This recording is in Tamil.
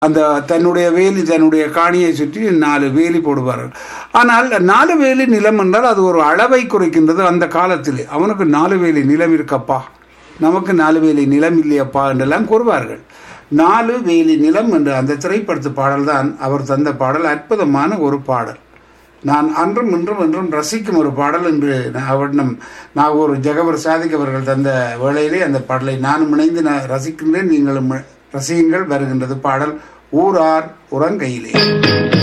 அந்த தன்னுடைய வேலி தன்னுடைய காணியை சுற்றி நாலு வேலி போடுவார்கள் ஆனால் நாலு வேலி நிலம் என்றால் அது ஒரு அளவை குறைக்கின்றது அந்த காலத்தில் அவனுக்கு நாலு வேலி நிலம் இருக்கப்பா நமக்கு நாலு வேலி நிலம் இல்லையப்பா என்றெல்லாம் கூறுவார்கள் நாலு வேலி நிலம் என்ற அந்த திரைப்படத்து பாடல்தான் அவர் தந்த பாடல் அற்புதமான ஒரு பாடல் நான் அன்றும் இன்றும் என்றும் ரசிக்கும் ஒரு பாடல் என்று அவரிடம் நான் ஒரு ஜெகவர் சாதிக் அவர்கள் தந்த வேளையிலே அந்த பாடலை நானும் இணைந்து நான் ரசிக்கின்றேன் நீங்களும் ரசியுங்கள் வருகின்றது பாடல் ஊரார் உறங்கையிலே